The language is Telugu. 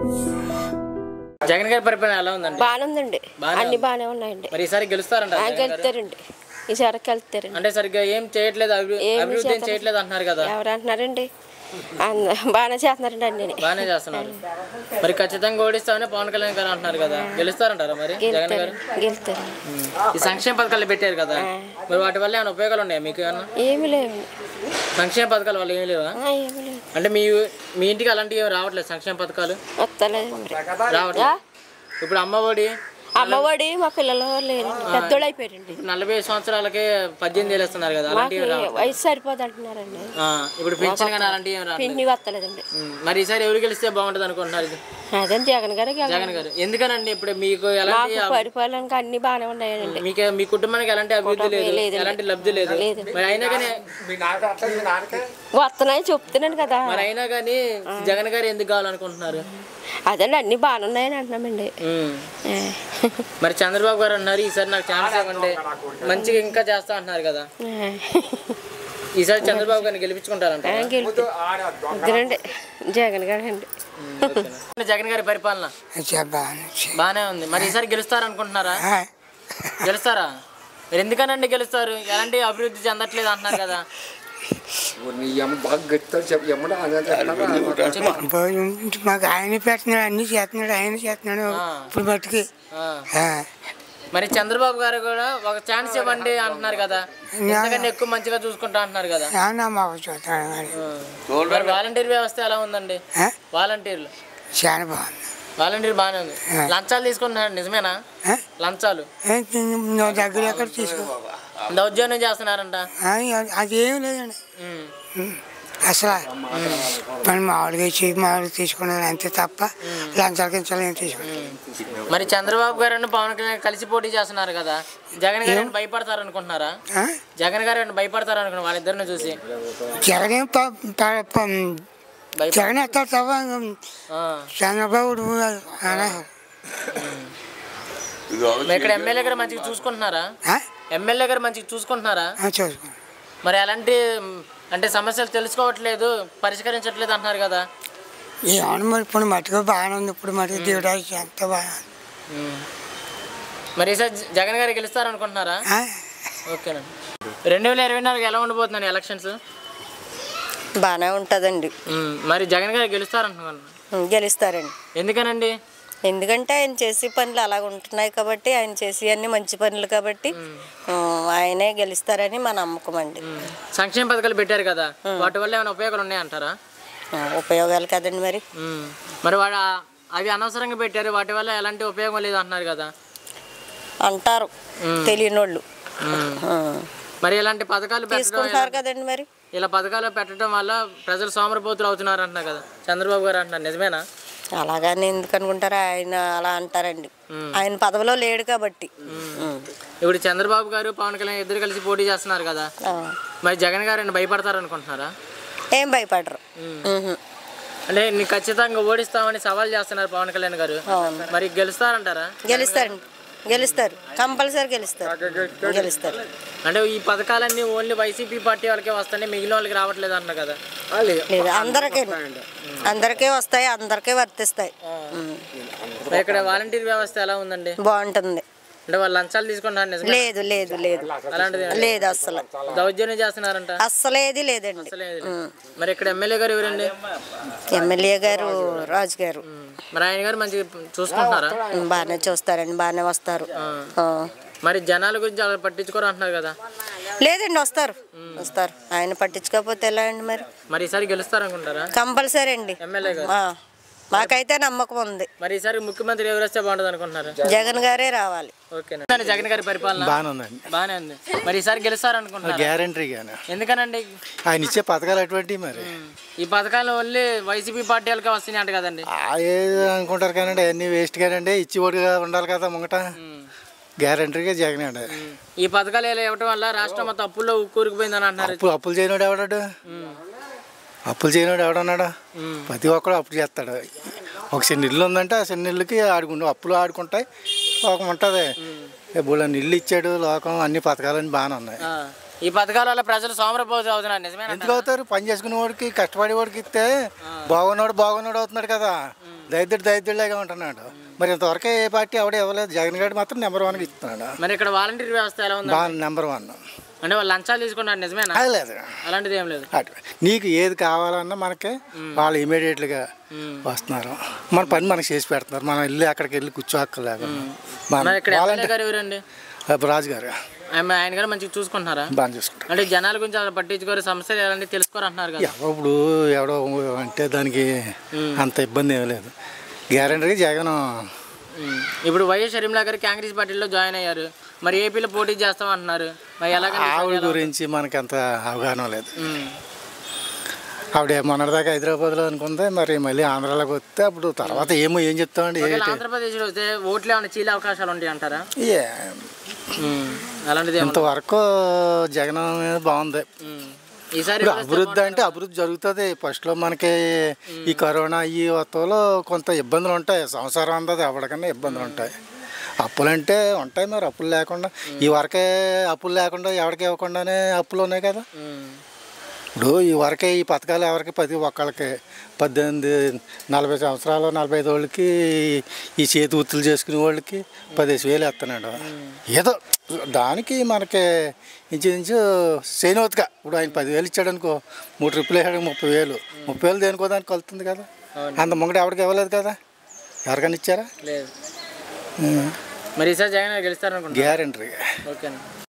జగన్ గారి పరిపాలన ఎలా ఉందండి బాగానే ఉందండి బాగానే అన్ని ఉంది. బాగానే ఉన్నాయండి మరి ఈసారి గెలుస్తారంట ఆ, గెలుతారండి ఈసారి వెళ్తారండి అంటే సరిగ్గా ఏం చేయట్లేదు అభి- ఏమీ అభివృద్ధి ఏం చేతనం- చేయట్లేదు అంటున్నారు కదా ఎవరు అంటున్నారండి అంద- బాగానే చేస్తున్నారండి అన్ని బాగానే చేస్తున్నారు మరి ఖచ్చితంగా ఓడిస్తామని పవన్ కళ్యాణ్ గారు అంటున్నారు కదా గెలుస్తారంటారా మరి జగన్ గెలుతారు గారు గెలుతారు ఈ సంక్షేమ పథకాలు పెట్టారు కదా మరి వాటి వల్ల ఏమైనా ఉపయోగాలు ఉన్నాయా మీకు ఏమన్నా ఏమి లేవు సంక్షేమ పథకాల వల్ల ఏమీ లేవా ఆ, ఏమి లేవు అంటే మీ మీ ఇంటికి అలాంటివి ఏమి రావట్లేదు సంక్షేమ పథకాలు వస్తలేదు మరి రావట్లేదు ఇప్పుడు అమ్మఒడి అమ్మఒడి మా పిల్లలు లేరండి పెద్దోళ్ళు అయిపోయారండి నలభై సంవత్సరాలకే పద్దెనిమిది వేలు ఇస్తున్నారు కదా మాకు అలాంటివి రావు వయసు సరిపోదు అంటున్నారండి ఆ, ఇప్పుడు పెన్షన్ కానీ అలాంటివి ఏమి రావట్లేదు పిండి వస్తలేదండి ఉమ్, మరి ఈసారి ఎవరు గెలిస్తే బాగుంటుంది అనుకుంటున్నారు ఇది? అదే జగన్ గారికి జగన్ గారు ఎందుకనండి ఇప్పుడు మీకు ఎలాంటి మాకు పరిపాలనకి అన్ని బాగానే ఉన్నాయండి మీకు మీ కుటుంబానికి ఎలాంటి అభివృద్ధి లేదు లేదండి. ఎలాంటి లబ్ధి లేదు లేదండి. మరి అయినా కానీ వస్తున్నాయి చెప్తున్నాను కదా మరి అయినా కానీ జగన్ గారు ఎందుకు కావాలనుకుంటున్నారు అదండి అన్ని బాగానే ఉన్నాయని అంటున్నామండి ఉమ్. ఏ. మరి చంద్రబాబు గారు అన్నారు ఈసారి నాకు ఛాన్స్ ఇవ్వండి మంచిగా ఇంకా చేస్తా అంటున్నారు కదా ఏ. ఈసారి చంద్రబాబు గారిని గెలిపించుకుంటారంట ఆ, గెలుపు ఇద్దరండి జగన్ గారు అండి జగన్ గారి పరిపాలన బానే ఉంది మరి ఈసారి గెలుస్తారనుకుంటున్నారా గెలుస్తారా మీరు ఎందుకనండి గెలుస్తారు ఎలాంటి అభివృద్ధి చెందట్లేదు అంటున్నారు కదా మాకు ఆయన పెట్టినాడు అన్ని చేస్తున్నాడు ఆయన చేస్తున్నాడు ఆ. ఇప్పుడు బట్టుకి ఆ. ఆ. మరి చంద్రబాబు గారు కూడా ఒక ఛాన్స్ ఇవ్వండి అంటున్నారు కదా ఎందుకంటే ఎక్కువ మంచిగా చూసుకుంటా అంటున్నారు కదా ఏమన్నా మాకు చూస్తాడు మరి ఆ. మరి వాలంటీర్ వ్యవస్థ ఎలా ఉందండి ఆ? వాలంటీర్లు చాలా బాగుంది వాలంటీర్ బాగానే ఉంది లంచాలు తీసుకుంటున్నారు నిజమేనా ఆ? లంచాలు ఏ, నువ్వు దగ్గర ఎక్కడ తీసుకో దౌర్జన్యం చేస్తున్నారంట ఆ, అదేం లేదండి ఉమ్. ఉమ్. అసలు మనం మామూలుగా ఇచ్చి మామూలుగా తీసుకున్నది అంతే తప్ప లంచాల కించాలు ఏం తీసుకున్నాం మరి చంద్రబాబు గారు పవన్ కళ్యాణ్ కలిసి పోటీ చేస్తున్నారు కదా జగన్ గారు ఏమైనా భయపడతారు అనుకుంటున్నారా జగన్ గారు ఏమైనా భయపడతారు అనుకున్నారు వాళ్ళిద్దరిని చూసి జగన్ ఏం ప- ప- ప- భయప- జగన్ ఎత్తాడు తప్ప ఆ. చంద్రబాబు అలా మరి ఇక్కడ ఎమ్మెల్యే గారు మంచిగా చూసుకుంటున్నారా ఎమ్మెల్యే గారు మంచిగా చూసుకుంటున్నారా చూసుకో మరి ఎలాంటి మ్, అంటే సమస్యలు తెలుసుకోవట్లేదు పరిష్కరించట్లేదు అంటున్నారు కదా ఏమన్నా మరి ఇప్పుడు మట్టుకు బాగానే ఉంది ఇప్పుడు మటుకు దేవుడు ఎంత బాగా ఉమ్. మరి ఈసారి జ- జగన్ గారు గెలుస్తారు అనుకుంటున్నారా ఆ? ఓకేనండి రెండు వేల ఇరవై నాలుగు ఎలా ఉండబోతున్నాయి ఎలక్షన్స్ బాగానే ఉంటుందండి ఉమ్, మరి జగన్ గారు గెలుస్తారు అనుకుంటున్నాను గెలుస్తారండి ఎందుకనండి ఎందుకంటే ఆయన చేసే పనులు అలాగ ఉంటున్నాయి కాబట్టి ఆయన చేసే అన్ని మంచి పనులు కాబట్టి ఉమ్, ఆయనే గెలుస్తారని మా నమ్మకం అండి సంక్షేమ పథకాలు పెట్టారు కదా వాటి వల్ల ఏమైనా ఉపయోగాలు ఉన్నాయంటారా ఆ, ఉపయోగాలు కదండి మరి ఉమ్. మరి వాడు ఆ- అవి అనవసరంగా పెట్టారు వాటి వల్ల ఎలాంటి ఉపయోగం లేదు అంటున్నారు కదా అంటారు తెలియని వాళ్ళు ఉమ్. మరి ఇలాంటి పథకాలు పెట్టడం తీసుకుంటారు కదండి మరి ఇలా పథకాలు పెట్టడం వల్ల ప్రజలు సోమరపోతులు అవుతున్నారు అంటున్నారు కదా చంద్రబాబు గారు అంటున్నారు నిజమేనా అలాగని ఎందుకు అనుకుంటారు ఆయన అలా అంటారండి ఆయన పదవిలో లేడు కాబట్టి ఉమ్. ఇప్పుడు చంద్రబాబు గారు పవన్ కళ్యాణ్ ఇద్దరు కలిసి పోటీ చేస్తున్నారు కదా ఆ. మరి జగన్ గారు ఆయన భయపడతారు అనుకుంటున్నారా ఏం భయపడరు ఉహు. అంటే నీకు ఖచ్చితంగా ఓడిస్తామని సవాల్ చేస్తున్నారు పవన్ కళ్యాణ్ గారు అవును. మరి గెలుస్తారంటారా గెలుస్తారండి గెలుస్తారు కంపల్సరీ గెలుస్తారు గెలుస్తారు అంటే ఈ పథకాలన్నీ ఓన్లీ వైసీపీ పార్టీ వాళ్ళకే వస్తాయి మిగిలిన వాళ్ళకి రావట్లేదు అంటున్నారు కదా లేదు అందరికీ అందరికీ వస్తాయి అందరికీ వర్తిస్తాయి ఉమ్. మరి ఇక్కడ వాలంటీర్ వ్యవస్థ ఎలా ఉందండి బాగుంటుంది అంటే వాళ్ళు లంచాలు తీసుకుంటున్నారు నిజమే లేదు లేదు లేదు అలాంటిది లేదు అస్సలు దౌర్జన్యం చేస్తున్నారంట అస్సలేది లేదండి అసలేదు మరి ఇక్కడ ఎమ్మెల్యే గారు ఎవరండి ఎమ్మెల్యే గారు రాజు గారు మరి ఆయన గారు మంచిగా చూసుకుంటున్నారా బాగానే చూస్తారండి బాగానే వస్తారు ఆ. మరి జనాల గురించి అలా పట్టించుకోరు అంటున్నారు కదా లేదండి వస్తారు వస్తారు ఆయన పట్టించుకోకపోతే ఎలా అండి మరి మరి ఈసారి గెలుస్తారనుకుంటారా కంపల్సరీ అండి ఎమ్మెల్యే గారు ఆ. మాకైతే నమ్మకం ఉంది మరి ఈసారి ముఖ్యమంత్రి ఎవరు వస్తే బాగుంటుంది అనుకుంటున్నారు జగన్ గారే రావాలి ఓకేనా జగన్ గారి పరిపాలన బాగానే ఉందండి బాగానే ఉంది మరి ఈసారి గెలుస్తారనుకుంటున్నారు గ్యారంటీగానే ఎందుకనండి ఆయన ఇచ్చే పథకాలు అటువంటివి మరి ఈ పథకాలు ఓన్లీ వైసీపీ పార్టీ వాళ్ళకే వస్తున్నాయి అంట కదండి ఆ ఏదో అనుకుంటారు కానీ అన్ని వేస్ట్ కానండి ఇచ్చి ఓడిగా ఉండాలి కదా ముంగట గ్యారంటీగా జగన్ అండి ఈ పథకాలు ఇలా ఇవ్వటం వల్ల రాష్ట్రం మొత్తం అప్పుల్లో కూరుకుపోయిందని అంటున్నారు అప్పు అప్పులు చేయనోడు ఎవడాడు అప్పులు చేయనోడు ఎవడన్నాడు ప్రతి ఒక్కడు అప్పు చేస్తాడు ఒక చిన్న ఇల్లు ఉందంటే ఆ చిన్న ఇల్లుకి ఆడుకుంటూ అప్పులు ఆడుకుంటాయి లోకం ఉంటుంది బుల్ల ఇల్లు ఇచ్చాడు లోకం అన్ని పథకాలన్నీ బాగానే ఉన్నాయి ఆ. ఈ పథకాల వల్ల ప్రజలు సోమరపోతు అవుతున్నారు నిజమేనా ఎందుకు అవుతారు పని చేసుకునే వాడికి కష్టపడే వాడికి ఇస్తే బాగున్నాడు బాగున్నాడు అవుతున్నాడు కదా దైద్యుడు దైద్యుడిలాగా ఉంటున్నాడు మరి ఇంతవరకు ఏ పార్టీ ఎవడ ఇవ్వలేదు జగన్ గారు మాత్రం నెంబర్ వన్గా ఇస్తున్నాడు మరి ఇక్కడ వాలంటీర్ వ్యవస్థ ఎలా ఉంది బాగా నెంబర్ వన్ అంటే వాళ్ళు లంచాలు తీసుకున్నారు నిజమేనా అది లేదు అలాంటిది ఏం లేదు అటు నీకు ఏది కావాలన్నా మనకి వాళ్ళు ఇమీడియట్గా వస్తున్నారు మన పని మనకి చేసి పెడుతున్నారు మనం వెళ్ళి అక్కడికి వెళ్ళి కూర్చోక్కర్లేదు మరి ఇక్కడ ఎమ్మెల్యే వాలంటీర్ గారు ఎవరండి రాజు గారు ఆయన ఆయన గారు మంచిగా చూసుకుంటున్నారా బాగా చూసుకుంటారు అంటే జనాల గురించి అలా పట్టించుకోరు సమస్యలు ఎలాంటి తెలుసుకోరు అంటున్నారు కదా ఎవరో ఇప్పుడు ఎవడో అంటే దానికి అంత ఇబ్బంది ఏమీ లేదు గ్యారంటీగా జగన్ ఉమ్. ఇప్పుడు వైఎస్ షర్మిలా గారు కాంగ్రెస్ పార్టీలో జాయిన్ అయ్యారు మరి ఏపీలో పోటీ చేస్తాం అంటున్నారు మరి ఎలాగని ఆవిడ గురించి మనకి అంత అవగాహన లేదు ఉమ్. ఆవిడ మొన్నటిదాకా హైదరాబాద్లో అనుకుంది మరి మళ్ళీ ఆంధ్రాలోకి వస్తే అప్పుడు తర్వాత ఏమో ఏం చెప్తామండి ఒకవేళ ఏంటి ఆంధ్రప్రదేశ్లో వస్తే ఓట్లు ఏమైనా చీలే అవకాశాలు ఉంటాయి అంటారా ఏ, ఉమ్. అలాంటిది ఏమన్నా ఇంతవరకు జగన్ మీద బాగుంది ఉమ్. ఈసారి ఇప్పుడు అభివృద్ధి అంటే అభివృద్ధి జరుగుతుంది ఫస్ట్లో మనకి ఈ కరోనా ఈ వత్తులో కొంత ఇబ్బందులు ఉంటాయి సంసారం అందది ఎవరికన్నా ఇబ్బందులు ఉంటాయి అప్పులంటే ఉంటాయి మరి అప్పులు లేకుండా ఈ వరకే అప్పులు లేకుండా ఎవరికి ఇవ్వకుండానే అప్పులు ఉన్నాయి కదా ఉమ్. ఇప్పుడు ఈ వరకే ఈ పథకాలు ఎవరికి ప్రతి ఒక్కళ్ళకి పద్దెనిమిది నలభై సంవత్సరాలు నలభై ఐదు వాళ్ళకి ఈ చేతి వృత్తులు చేసుకునే వాళ్ళకి పదిహేను వేలు వేస్తున్నాడు ఏదో దానికి మనకి ఇంచుమించు చేయనవుతుగా ఇప్పుడు ఆయన పదివేలు ఇచ్చాడు అనుకో మూడు ట్రిప్పులు వేసాడు ముప్పై వేలు ముప్పై వేలు దేనికో దానికి కలుతుంది కదా అంత ముంగడు ఎవరికి ఇవ్వలేదు కదా ఎవరికైనా ఇచ్చారా లేదు మరి ఈసారి జగన్ గారు గెలుస్తారనుకుంటున్నారు గ్యారంటీ ఓకే అండి